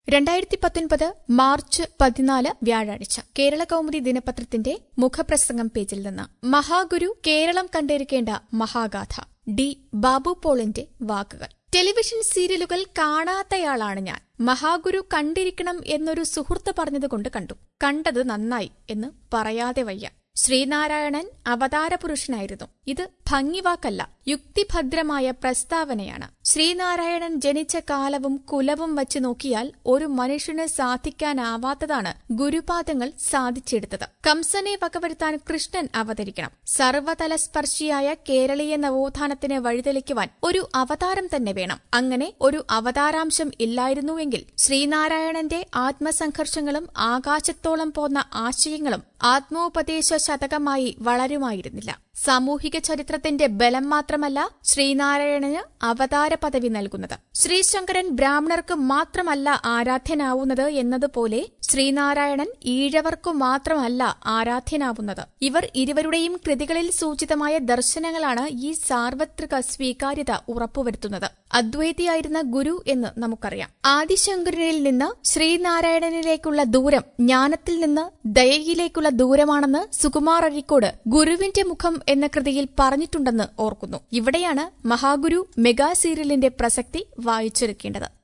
രണ്ടായിരത്തി പത്തൊൻപത് മാർച്ച് പതിനാല് വ്യാഴാഴ്ച കേരള കൗമുദി ദിനപത്രത്തിന്റെ മുഖപ്രസംഗം പേജിൽ നിന്ന് മഹാഗുരു കേരളം കണ്ടിരിക്കേണ്ട മഹാഗാഥ ഡി ബാബു പോളിന്റെ വാക്കുകൾ ടെലിവിഷൻ സീരിയലുകൾ കാണാത്തയാളാണ് ഞാൻ മഹാഗുരു കണ്ടിരിക്കണം എന്നൊരു സുഹൃത്ത് പറഞ്ഞതുകൊണ്ട് കണ്ടു കണ്ടത് നന്നായി എന്ന് പറയാതെ വയ്യ ശ്രീനാരായണൻ അവതാരപുരുഷനായിരുന്നു ഇത് ഭംഗിവാക്കല്ല യുക്തിഭദ്രമായ പ്രസ്താവനയാണ് ശ്രീനാരായണൻ ജനിച്ച കാലവും കുലവും വച്ച് നോക്കിയാൽ ഒരു മനുഷ്യന് സാധിക്കാനാവാത്തതാണ് ഗുരുപാദങ്ങൾ സാധിച്ചെടുത്തത് കംസനെ വകവരുത്താൻ കൃഷ്ണൻ അവതരിക്കണം സർവതലസ്പർശിയായ കേരളീയ നവോത്ഥാനത്തിന് വഴിതെളിക്കുവാൻ ഒരു അവതാരം തന്നെ വേണം അങ്ങനെ ഒരു അവതാരാംശം ഇല്ലായിരുന്നുവെങ്കിൽ ശ്രീനാരായണന്റെ ആത്മസംഘർഷങ്ങളും ആകാശത്തോളം പോന്ന ആശയങ്ങളും ആത്മോപദേശ ശതകമായി വളരുമായിരുന്നില്ല സാമൂഹിക ചരിത്രത്തിന്റെ ബലം മാത്രമല്ല ശ്രീനാരായണന് അവതാര പദവി നൽകുന്നത് ശ്രീശങ്കരൻ ബ്രാഹ്മണർക്ക് മാത്രമല്ല ആരാധ്യനാവുന്നത് എന്നതുപോലെ ശ്രീനാരായണൻ ഈഴവർക്കു മാത്രമല്ല ആരാധ്യനാവുന്നത് ഇവർ ഇരുവരുടെയും കൃതികളിൽ സൂചിതമായ ദർശനങ്ങളാണ് ഈ സാർവത്രിക സ്വീകാര്യത ഉറപ്പുവരുത്തുന്നത് അദ്വൈതിയായിരുന്ന ഗുരു എന്ന് നമുക്കറിയാം ആദിശങ്കരനിൽ നിന്ന് ശ്രീനാരായണനിലേക്കുള്ള ദൂരം ജ്ഞാനത്തിൽ നിന്ന് ദയയിലേക്കുള്ള ദൂരമാണെന്ന് സുകുമാർ അഴീക്കോട് ഗുരുവിന്റെ മുഖം എന്ന കൃതിയിൽ പറഞ്ഞിട്ടുണ്ടെന്ന് ഓർക്കുന്നു ഇവിടെയാണ് മഹാഗുരു മെഗാ സീരിയലിന്റെ പ്രസക്തി വായിച്ചെടുക്കേണ്ടത്